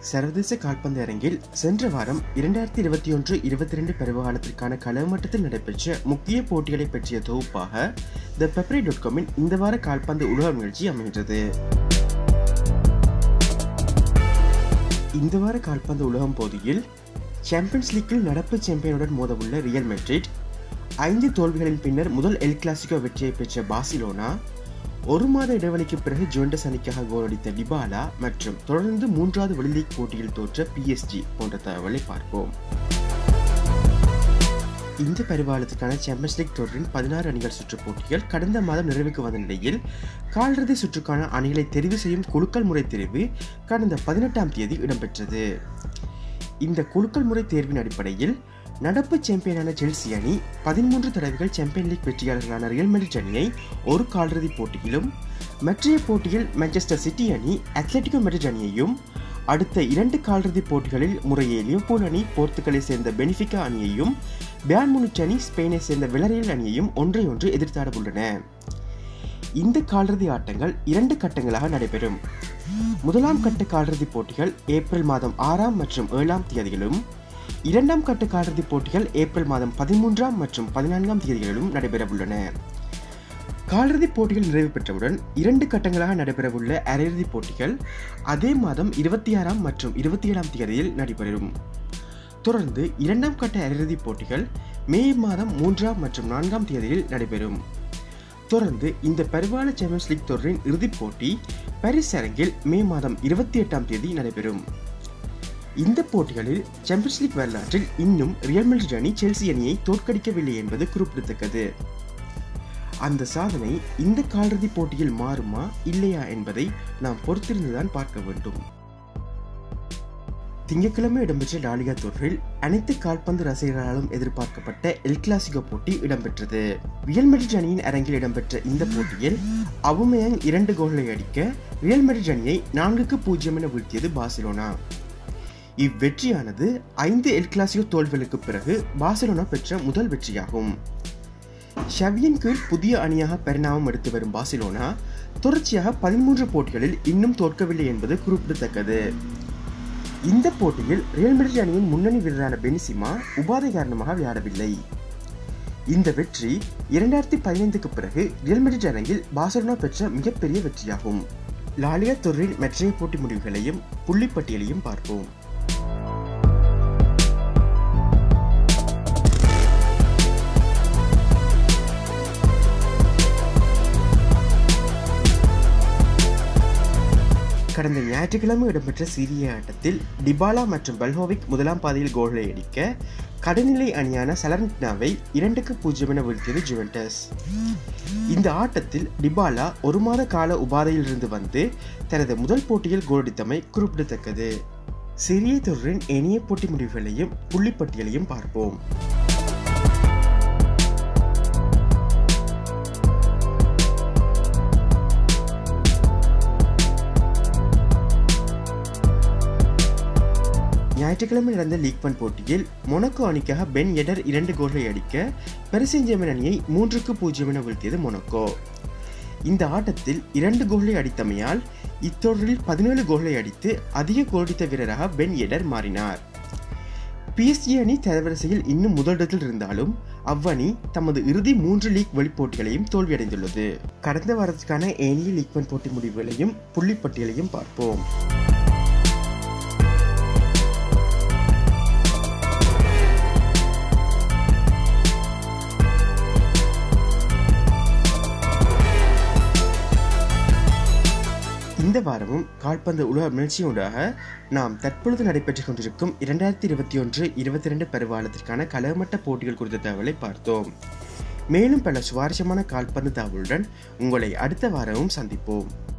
சர்வதேச கால்பந்து அரங்கில் சென்ற வாரம் இரண்டாயிரத்தி இருபத்தி ஒன்று இருபத்தி ரெண்டு பருவகாலத்திற்கான களமட்டத்தில் நடைபெற்ற முக்கிய போட்டிகளை பற்றிய தொகுப்பாக த பெப்ரி டாட் காமின் இந்த வார கால்பந்து உலக நிகழ்ச்சி அமைகின்றது இந்த வார கால்பந்து உலகம் போட்டியில் சாம்பியன்ஸ் லீக்கில் நடப்பு சாம்பியனுடன் மோதவுள்ள ரியல் மெட்ரிட் ஐந்து தோல்விகளின் பின்னர் முதல் எல் கிளாசிகோ வெற்றியை பெற்ற பார்சிலோனா ஒரு மாத இடைவெளிக்கு பிறகு ஜுவண்டஸ் அணிக்காக கோல் அடித்த டிபாலா மற்றும் தொடர்ந்து மூன்றாவது வெளி லீக் போட்டியில் தோற்ற பிஎஸ்ஜி போன்ற தகவலை பார்ப்போம் இந்த பரிவாளத்துக்கான சாம்பியன்ஸ் லீக் தொடரின் பதினாறு அணிகள் சுற்று போட்டிகள் கடந்த மாதம் நிறைவுக்கு வந்த நிலையில் காலிறுதி சுற்றுக்கான அணிகளை தெரிவு செய்யும் குழுக்கள் முறை தெரிவு கடந்த பதினெட்டாம் தேதி இடம்பெற்றது இந்த குழுக்கள் முறை தேர்வின் அடிப்படையில் நடப்பு சாம்பியனான செல்சி அணி பதிமூன்று தடவைகள் சாம்பியன் லீக் வெற்றியாளர்களான ரியல் மெட்ரிட் அணியை ஒரு காலிறுதி போட்டியிலும் மற்றைய போட்டியில் மான்செஸ்டர் சிட்டி அணி அத்லட்டிகோ மெட்ரிட் அணியையும் அடுத்த இரண்டு காலிறுதி போட்டிகளில் முறையே லியோபோல் அணி போர்த்துகலை சேர்ந்த பெனிஃபிகா அணியையும் பேன் முனிச் அணி ஸ்பெயினை சேர்ந்த விளரியல் அணியையும் ஒன்றை ஒன்று எதிர்த்தாட உள்ளன இந்த காலிறுதி ஆட்டங்கள் இரண்டு கட்டங்களாக நடைபெறும் முதலாம் கட்ட காலிறுதி போட்டிகள் ஏப்ரல் மாதம் ஆறாம் மற்றும் ஏழாம் தேதிகளும் இரண்டாம் கட்ட காலிறுதி போட்டிகள் ஏப்ரல் மாதம் பதிமூன்றாம் மற்றும் பதினான்காம் தேதிகளிலும் நடைபெறவுள்ளன காலிறுதி போட்டிகள் நிறைவு பெற்றவுடன் இரண்டு கட்டங்களாக நடைபெறவுள்ள அரையிறுதிப் போட்டிகள் அதே மாதம் இருபத்தி ஆறாம் மற்றும் இருபத்தி ஏழாம் தேதியில் நடைபெறும் தொடர்ந்து இரண்டாம் கட்ட அரையிறுதிப் போட்டிகள் மே மாதம் மூன்றாம் மற்றும் நான்காம் தேதியில் நடைபெறும் தொடர்ந்து இந்த பரிவாள சாம்பியன்ஸ் லீக் தொடரின் இறுதிப் போட்டி பாரிஸ் அரங்கில் மே மாதம் இருபத்தி எட்டாம் தேதி நடைபெறும் இந்த போட்டிகளில் சாம்பியன்ஸ் லீக் வரலாற்றில் இன்னும் ரியல் மெட்ரிட் அணி செல்சி அணியை தோற்கடிக்கவில்லை என்பது குறிப்பிடத்தக்கது அந்த சாதனை இந்த காலிறுதி போட்டியில் மாறுமா இல்லையா என்பதை நாம் பொறுத்திருந்துதான் பார்க்க வேண்டும் திங்கட்கிழமை இடம்பெற்ற டாலிகா தொடரில் அனைத்து கால்பந்து ரசிகர்களாலும் எதிர்பார்க்கப்பட்ட எல் கிளாசிகோ போட்டி இடம்பெற்றது ரியல் மெட்ரிட் அணியின் அரங்கில் இடம்பெற்ற இந்த போட்டியில் அவுமேயங் இரண்டு கோல்களை அடிக்க ரியல் மெட்ரிட் அணியை நான்குக்கு பூஜ்ஜியம் என வீழ்த்தியது பார்சிலோனா இவ்வெற்றியானது ஐந்து எல் கிளாசிகோ தோல்விகளுக்கு பிறகு பார்சிலோனா பெற்ற முதல் வெற்றியாகும் ஷவியின் கீழ் புதிய அணியாக பரிணாமம் எடுத்து வரும் பார்சிலோனா தொடர்ச்சியாக பதிமூன்று போட்டிகளில் இன்னும் தோற்கவில்லை என்பது குறிப்பிடத்தக்கது இந்த போட்டியில் ரியல் மெட்ரிட் அணியின் முன்னணி வீரரான பெனிசிமா உபாதை காரணமாக விளையாடவில்லை இந்த வெற்றி இரண்டாயிரத்தி பதினைந்துக்கு பிறகு ரியல் மெட்ரிட் அரங்கில் பார்சலோனா பெற்ற மிகப்பெரிய வெற்றியாகும் லாலியா தொடரின் மெட்ரைய போட்டி முடிவுகளையும் புள்ளிப்பட்டியலையும் பார்ப்போம் கடந்த ஞாயிற்றுக்கிழமை இடம்பெற்ற சீரிய ஆட்டத்தில் டிபாலா மற்றும் பெல்ஹோவிக் முதலாம் பாதையில் கோல்களை அடிக்க கடைநிலை அணியான சலர்னிக்னாவை இரண்டுக்கு பூஜ்ஜியம் என வீழ்த்தியது ஜுவென்டஸ் இந்த ஆட்டத்தில் டிபாலா ஒரு மாத கால உபாதையில் இருந்து வந்து தனது முதல் போட்டியில் கோலடித்தமை குறிப்பிடத்தக்கது சிறிய தொடரின் இணைய போட்டி முடிவுகளையும் புள்ளிப்பட்டியலையும் பார்ப்போம் ஞாயிற்றுக்கிழமை நடந்த லீக் ஒன் போட்டியில் மொனக்கோ அணிக்காக பென் எடர் இரண்டு கோல்களை அடிக்க பெருசெஞ்சேமன் அணியை மூன்றுக்கு பூஜ்ஜியம் என வீழ்த்தியது மொனக்கோ இந்த ஆட்டத்தில் இரண்டு கோல்களை அடித்தமையால் இத்தொடரில் பதினேழு கோல்களை அடித்து அதிக கோலடித்த வீரராக பென் எடர் மாறினார் பிஎஸ்ஜி அணி தரவரிசையில் இன்னும் முதலிடத்தில் இருந்தாலும் அவ்வணி தமது இறுதி மூன்று லீக் வெளிப்போட்டிகளையும் தோல்வியடைந்துள்ளது கடந்த வாரத்துக்கான ஏனிய லீக் ஒன் போட்டி முடிவுகளையும் புள்ளிப்பட்டியலையும் பார்ப்போம் இந்த வாரமும் கால்பந்து உலக முயற்சியூடாக நாம் தற்பொழுது நடைபெற்றுக் கொண்டிருக்கும் இரண்டாயிரத்தி இருபத்தி ஒன்று இருபத்தி ரெண்டு பருவாலத்திற்கான களமட்ட போட்டிகள் குறித்த தகவலை பார்த்தோம் மேலும் பல சுவாரஸ்யமான கால்பந்து தகவலுடன் உங்களை அடுத்த வாரமும் சந்திப்போம்